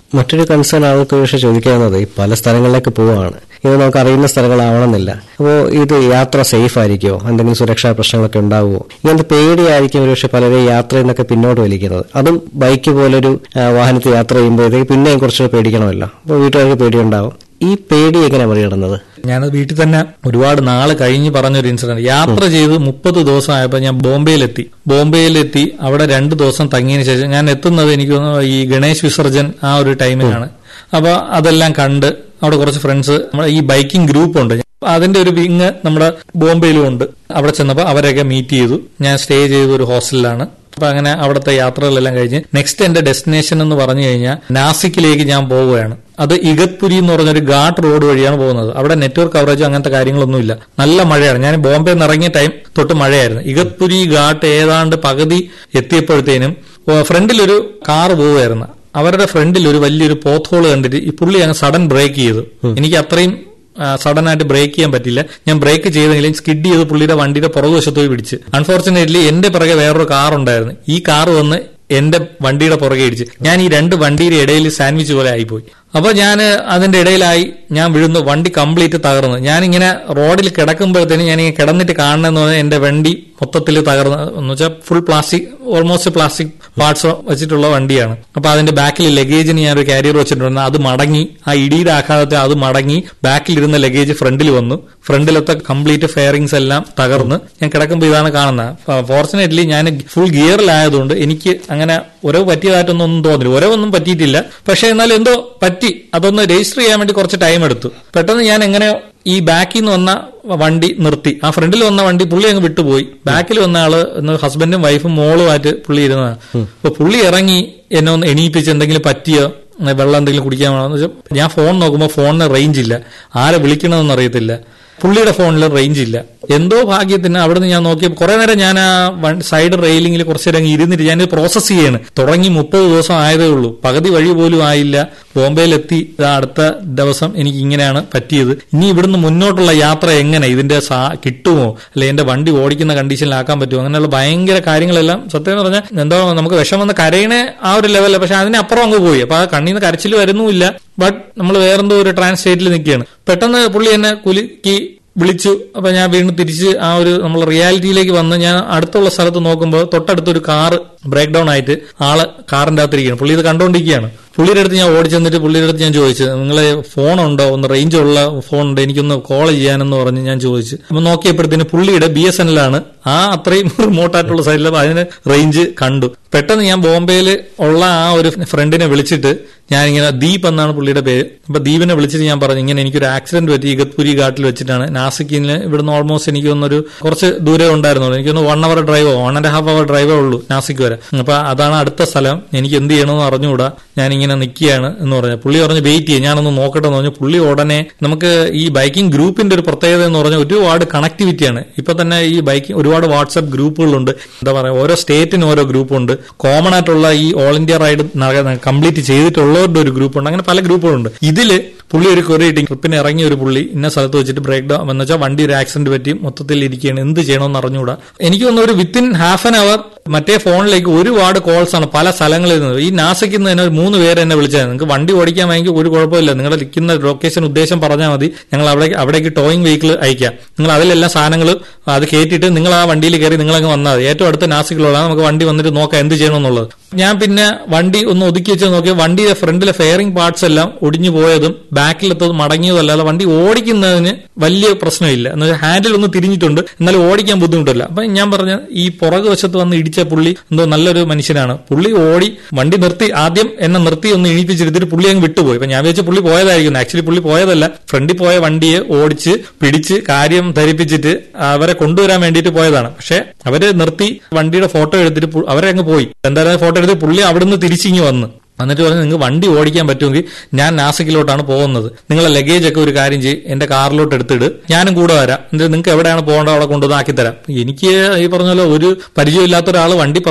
മറ്റൊരു കൺസേൺ ആൾക്ക് പക്ഷേ ചോദിക്കാവുന്നത് ഈ പല സ്ഥലങ്ങളിലേക്ക് പോവുകയാണ് ഇത് നമുക്ക് അറിയുന്ന സ്ഥലങ്ങളാവണമെന്നില്ല അപ്പോൾ ഇത് യാത്ര സേഫ് ആയിരിക്കുമോ എന്തെങ്കിലും സുരക്ഷാ പ്രശ്നങ്ങളൊക്കെ ഉണ്ടാവുമോ ഇങ്ങനത്തെ പേടിയായിരിക്കും ഒരുപക്ഷെ പലരെയും യാത്രയിൽ നിന്നൊക്കെ പിന്നോട്ട് വലിക്കുന്നത് അതും ബൈക്ക് പോലൊരു ആ, വാഹനത്തിൽ യാത്ര ചെയ്യുമ്പോഴത്തേക്ക് പിന്നെയും കുറച്ചുകൂടെ പേടിക്കണമല്ലോ അപ്പോൾ വീട്ടുകാർക്ക് പേടിയുണ്ടാവും ഈ പേടി എങ്ങനെ മറികടന്നത് ഞാൻ വീട്ടിൽ തന്നെ ഒരുപാട് നാള് കഴിഞ്ഞ് പറഞ്ഞൊരു ഇൻസിഡന്റ് യാത്ര ചെയ്ത് മുപ്പത് ദിവസം ആയപ്പോൾ ഞാൻ ബോംബെയിലെത്തി ബോംബെയിലെത്തി അവിടെ രണ്ട് ദിവസം തങ്ങിയതിനു ശേഷം ഞാൻ എത്തുന്നത് എനിക്ക് തോന്നുന്നു ഈ ഗണേശ് വിസർജൻ ആ ഒരു ടൈമിലാണ് അപ്പൊ അതെല്ലാം കണ്ട് അവിടെ കുറച്ച് ഫ്രണ്ട്സ് നമ്മുടെ ഈ ബൈക്കിംഗ് ഗ്രൂപ്പ് ഉണ്ട് അതിന്റെ ഒരു വിങ് നമ്മുടെ ബോംബെയിലും ഉണ്ട് അവിടെ ചെന്നപ്പോൾ അവരെയൊക്കെ മീറ്റ് ചെയ്തു ഞാൻ സ്റ്റേ ചെയ്ത ഒരു ഹോസ്റ്റലിലാണ് അപ്പൊ അങ്ങനെ അവിടുത്തെ യാത്രകളെല്ലാം കഴിഞ്ഞ് നെക്സ്റ്റ് എന്റെ ഡെസ്റ്റിനേഷൻ എന്ന് പറഞ്ഞു കഴിഞ്ഞാൽ നാസിക്കിലേക്ക് ഞാൻ പോവുകയാണ് അത് ഇഗത്പുരി എന്ന് പറഞ്ഞൊരു ഘാട്ട് റോഡ് വഴിയാണ് പോകുന്നത് അവിടെ നെറ്റ്വർക്ക് കവറേജോ അങ്ങനത്തെ കാര്യങ്ങളൊന്നുമില്ല നല്ല മഴയാണ് ഞാൻ ബോംബെ നിന്ന് ഇറങ്ങിയ ടൈം തൊട്ട് മഴയായിരുന്നു ഇഗത്പുരി ഘാട്ട് ഏതാണ്ട് പകുതി എത്തിയപ്പോഴത്തേനും ഫ്രണ്ടിൽ ഒരു കാർ പോവുമായിരുന്നു അവരുടെ ഫ്രണ്ടിൽ ഒരു വലിയൊരു പോത്ത് ഹോൾ കണ്ടിട്ട് ഈ പുള്ളി അങ്ങ് സഡൻ ബ്രേക്ക് ചെയ്തു എനിക്ക് അത്രയും സഡൻ ആയിട്ട് ബ്രേക്ക് ചെയ്യാൻ പറ്റില്ല ഞാൻ ബ്രേക്ക് ചെയ്തെങ്കിലും സ്കിഡ് ചെയ്ത് പുള്ളിയുടെ വണ്ടിയുടെ പുറകുവശത്ത് പോയി പിടിച്ച് അൺഫോർച്ചുനേറ്റ്ലി എന്റെ പിറകെ വേറൊരു കാർ ഉണ്ടായിരുന്നു ഈ കാർ വന്ന് എന്റെ വണ്ടിയുടെ പുറകെ ഇടിച്ച് ഞാൻ ഈ രണ്ട് വണ്ടിയുടെ ഇടയിൽ സാൻഡ്വിച്ച് പോലെ ആയിപ്പോയി അപ്പൊ ഞാൻ അതിന്റെ ഇടയിലായി ഞാൻ വീഴുന്നു വണ്ടി കംപ്ലീറ്റ് തകർന്നു ഞാനിങ്ങനെ റോഡിൽ കിടക്കുമ്പോഴത്തേനും ഞാൻ ഇങ്ങനെ കിടന്നിട്ട് കാണണമെന്ന് പറഞ്ഞാൽ എന്റെ വണ്ടി മൊത്തത്തിൽ തകർന്ന് എന്ന് വെച്ചാൽ full plastic almost plastic parts വെച്ചിട്ടുള്ള വണ്ടിയാണ് അപ്പൊ അതിന്റെ ബാക്കിൽ ലഗേജിന് ഞാൻ ഒരു കാരിയർ വെച്ചിട്ടുണ്ട് അത് മടങ്ങി ആ ഇടിയുടെ ആഘാതത്തെ അത് മടങ്ങി ബാക്കിലിരുന്ന ലഗേജ് ഫ്രണ്ടിൽ വന്നു ഫ്രണ്ടിലത്തെ കംപ്ലീറ്റ് ഫെയറിങ്സ് എല്ലാം തകർന്ന് ഞാൻ കിടക്കുമ്പോൾ ഇതാണ് കാണുന്നത് ഫോർച്ചുനേറ്റ്ലി ഞാൻ ഫുൾ ഗിയറിലായതുകൊണ്ട് എനിക്ക് അങ്ങനെ ഉരവ് പറ്റിയതായിട്ടൊന്നും ഒന്നും തോന്നില്ല ഉരവൊന്നും പറ്റിയിട്ടില്ല പക്ഷെ എന്നാൽ എന്തോ പറ്റി അതൊന്ന് രജിസ്റ്റർ ചെയ്യാൻ വേണ്ടി കുറച്ച് ടൈം എടുത്തു പെട്ടെന്ന് ഞാൻ എങ്ങനെ ഈ ബാക്കിൽ നിന്ന് വന്ന വണ്ടി നിർത്തി ആ ഫ്രണ്ടിൽ വന്ന വണ്ടി പുള്ളി അങ്ങ് വിട്ടുപോയി ബാക്കിൽ വന്ന ആള് എന്ന് ഹസ്ബൻഡും വൈഫും മോളുമായിട്ട് പുള്ളി ഇരുന്നതാണ് അപ്പൊ പുള്ളി ഇറങ്ങി എന്നെ ഒന്ന് എണീപ്പിച്ച് എന്തെങ്കിലും പറ്റിയോ വെള്ളം എന്തെങ്കിലും കുടിക്കാൻ വേണമെന്ന് വെച്ചാൽ ഞാൻ ഫോൺ നോക്കുമ്പോൾ ഫോണിന് റേഞ്ച് ഇല്ല ആരെ വിളിക്കണമെന്ന് അറിയത്തില്ല പുള്ളിയുടെ ഫോണിൽ റേഞ്ച് ഇല്ല എന്തോ ഭാഗ്യത്തിന് അവിടുന്ന് ഞാൻ നോക്കിയപ്പോൾ കുറെ നേരം ഞാൻ ആ സൈഡ് റെയിലിംഗിൽ കുറച്ചു നേരം ഇരുന്നിട്ട് ഞാൻ പ്രോസസ് ചെയ്യാണ് തുടങ്ങി മുപ്പത് ദിവസം ആയതേ ഉള്ളൂ പകുതി വഴി പോലും ആയില്ല ബോംബെയിലെത്തി ഇതാ അടുത്ത ദിവസം എനിക്ക് ഇങ്ങനെയാണ് പറ്റിയത് ഇനി ഇവിടുന്ന് മുന്നോട്ടുള്ള യാത്ര എങ്ങനെ ഇതിന്റെ സാ- കിട്ടുമോ അല്ലെ എന്റെ വണ്ടി ഓടിക്കുന്ന കണ്ടീഷനിലാക്കാൻ പറ്റുമോ അങ്ങനെയുള്ള ഭയങ്കര കാര്യങ്ങളെല്ലാം സത്യം പറഞ്ഞാൽ എന്തോ നമുക്ക് വിഷം വന്ന് കരയണേ ആ ഒരു ലെവലിൽ പക്ഷെ അതിനപ്പുറം അങ്ങ് പോയി അപ്പൊ ആ കണ്ണിൽ നിന്ന് കരച്ചിൽ വരുന്നുമില്ല ബട്ട് നമ്മൾ വേറെന്തോ ഒരു ട്രാൻസ് സ്റ്റേറ്റിൽ നിൽക്കുകയാണ് പെട്ടെന്ന് പുള്ളി എന്നെ കുലുക്കി വിളിച്ചു അപ്പൊ ഞാൻ വീണ്ടും തിരിച്ച് ആ ഒരു നമ്മൾ റിയാലിറ്റിയിലേക്ക് വന്ന് ഞാൻ അടുത്തുള്ള സ്ഥലത്ത് നോക്കുമ്പോൾ തൊട്ടടുത്തൊരു കാറ് ബ്രേക്ക് ഡൗൺ ആയിട്ട് ആള് കാറിന്റെ അകത്തിരിക്കുകയാണ് പുള്ളി ഇത് കണ്ടുകൊണ്ടിരിക്കുകയാണ് പുള്ളിയുടെ അടുത്ത് ഞാൻ ഓടിച്ചെന്നിട്ട് പുള്ളിയുടെ അടുത്ത് ഞാൻ ചോദിച്ചു നിങ്ങളെ ഫോണുണ്ടോ ഒന്ന് റേഞ്ച് ഉള്ള ഫോൺ ഉണ്ട് എനിക്കൊന്ന് കോൾ ചെയ്യാനെന്ന് പറഞ്ഞ് ഞാൻ ചോദിച്ചു അപ്പൊ നോക്കിയപ്പോഴത്തേന് പുള്ളിയുടെ ബി എസ് എൻ എൽ ആണ് ആ അത്രയും റിമോട്ട് ആയിട്ടുള്ള സൈഡിൽ അതിന് റേഞ്ച് കണ്ടു പെട്ടെന്ന് ഞാൻ ബോംബെയിൽ ഉള്ള ആ ഒരു ഫ്രണ്ടിനെ വിളിച്ചിട്ട് ഞാൻ ഇങ്ങനെ ദീപ് എന്നാണ് പുള്ളിയുടെ പേര് അപ്പൊ ദീപിനെ വിളിച്ചിട്ട് ഞാൻ പറഞ്ഞു ഇങ്ങനെ എനിക്കൊരു ആക്സിഡന്റ് പറ്റി ഇഗത്പുരി ഘാട്ടിൽ വെച്ചിട്ടാണ് നാസിക്കിന് ഇവിടുന്ന് ഓൾമോസ്റ്റ് എനിക്ക് തോന്നുന്നൊരു കുറച്ച് ദൂരെ ഉണ്ടായിരുന്നുള്ളൂ എനിക്കൊന്ന് വൺ അവർ ഡ്രൈവോ വൺ ആൻഡ് ഹാഫ് അവർ ഡ്രൈവേ ഉള്ളൂ നാസിക് വരെ അപ്പൊ അതാണ് അടുത്ത സ്ഥലം എനിക്ക് എന്ത് ചെയ്യണമെന്ന് അറിഞ്ഞുകൂടാ ഞാൻ ഇങ്ങനെ നിൽക്കുകയാണ് എന്ന് പറഞ്ഞു പുള്ളി പറഞ്ഞു വെയിറ്റ് ചെയ്യും ഞാനൊന്ന് നോക്കട്ടെ എന്ന് പറഞ്ഞു പുള്ളി ഉടനെ നമുക്ക് ഈ ബൈക്കിംഗ് ഗ്രൂപ്പിന്റെ ഒരു പ്രത്യേകത എന്ന് പറഞ്ഞാൽ ഒരുപാട് കണക്ടിവിറ്റിയാണ് ഇപ്പൊ തന്നെ ഈ ബൈക്കിംഗ് ഒരുപാട് വാട്സ്ആപ്പ് ഗ്രൂപ്പുകളുണ്ട് എന്താ പറയുക ഓരോ സ്റ്റേറ്റിന് ഓരോ ഗ്രൂപ്പുണ്ട് കോമൺ ആയിട്ടുള്ള ഈ ഓൾ ഇന്ത്യ റൈഡ് കംപ്ലീറ്റ് ചെയ്തിട്ടുള്ളവരുടെ ഒരു ഗ്രൂപ്പുണ്ട് അങ്ങനെ പല ഗ്രൂപ്പുകളുണ്ട് ഇതില് പുള്ളി ഒരു കൊറി ട്രിപ്പിന് ഇറങ്ങിയ ഒരു പുള്ളി ഇന്ന സ്ഥലത്ത് വെച്ചിട്ട് ബ്രേക്ക് ഡൗൺ എന്ന് വെച്ചാൽ വണ്ടി ഒരു ആക്സിഡന്റ് പറ്റി മൊത്തത്തിൽ ഇരിക്കുകയാണ് എന്ത് ചെയ്യണമെന്ന് അറിഞ്ഞുകൂടാ എനിക്ക് തോന്നുന്നു ഒരു വിത്തിൻ ഹാഫ് ആൻ അവർ മറ്റേ ഫോണിലേക്ക് ഒരുപാട് കോൾസ് ആണ് പല സ്ഥലങ്ങളിൽ നിന്ന് ഈ നാസിക്കിൽ നിന്ന് തന്നെ ഒരു മൂന്ന് പേര് എന്നെ വിളിച്ചത് നിങ്ങൾക്ക് വണ്ടി ഓടിക്കാൻ വേണമെങ്കിൽ ഒരു കുഴപ്പമില്ല നിങ്ങളുടെ നിൽക്കുന്ന ലൊക്കേഷൻ ഉദ്ദേശം പറഞ്ഞാൽ മതി ഞങ്ങൾ അവിടെ അവിടേക്ക് ടോയിങ് വെഹിക്കിൾ അയക്കാം നിങ്ങൾ അതിലെല്ലാം സാധനങ്ങൾ അത് കയറ്റിയിട്ട് നിങ്ങൾ ആ വണ്ടിയിൽ കയറി നിങ്ങളങ്ങ് വന്നാൽ മതി ഏറ്റവും അടുത്ത നാസിക്കിലുള്ള നമുക്ക് വണ്ടി വന്നിട്ട് നോക്കാം എന്ത് ചെയ്യണമെന്നുള്ളത് ഞാൻ പിന്നെ വണ്ടി ഒന്ന് ഒതുക്കി വെച്ച് നോക്കി വണ്ടിയുടെ ഫ്രണ്ടിലെ ഫെയറിംഗ് പാർട്സ് എല്ലാം ഒടിഞ്ഞു പോയതും ബാക്കിലെത്തത് മടങ്ങിയതും അല്ലാതെ വണ്ടി ഓടിക്കുന്നതിന് വലിയ പ്രശ്നമില്ല എന്ന് വെച്ചാൽ ഹാൻഡിൽ ഒന്ന് തിരിഞ്ഞിട്ടുണ്ട് എന്നാലും ഓടിക്കാൻ ബുദ്ധിമുട്ടില്ല അപ്പൊ ഞാൻ പറഞ്ഞ ഈ പുറകു വശത്ത് വന്ന് ഇടിച്ച പുള്ളി എന്തോ നല്ലൊരു മനുഷ്യനാണ് പുള്ളി ഓടി വണ്ടി നിർത്തി ആദ്യം എന്നെ നിർത്തി ഒന്ന് ഇഴിപ്പിച്ചെടുത്തിട്ട് പുള്ളി അങ്ങ് വിട്ടുപോയി അപ്പൊ ഞാൻ വിചാരിച്ച പുള്ളി പോയതായിരിക്കും ആക്ച്വലി പുള്ളി പോയതല്ല ഫ്രണ്ടിൽ പോയ വണ്ടിയെ ഓടിച്ച് പിടിച്ച് കാര്യം ധരിപ്പിച്ചിട്ട് അവരെ കൊണ്ടുവരാൻ വേണ്ടിയിട്ട് പോയതാണ് പക്ഷെ അവര് നിർത്തി വണ്ടിയുടെ ഫോട്ടോ എടുത്തിട്ട് പു- അവരെ അങ്ങ് പോയി എന്തായാലും ഫോട്ടോ എടുത്ത് പുള്ളി അവിടുന്ന് തിരിച്ചിങ്ങി വന്ന് എന്നിട്ട് പറഞ്ഞു നിങ്ങൾക്ക് വണ്ടി ഓടിക്കാൻ പറ്റുമെങ്കിൽ ഞാൻ നാസിക്കിലോട്ടാണ് പോകുന്നത് നിങ്ങളെ ലഗേജ് ഒക്കെ ഒരു കാര്യം ചെയ്യും എന്റെ കാറിലോട്ട് എടുത്തിട് ഞാനും കൂടെ വരാം എന്നിട്ട് നിങ്ങൾക്ക് എവിടെയാണ് പോകേണ്ടത് അവിടെ കൊണ്ടുവന്ന് ആക്കി തരാം എനിക്ക് ഈ പറഞ്ഞ പോലെ ഒരു പരിചയമില്ലാത്ത ഒരാൾ വണ്ടി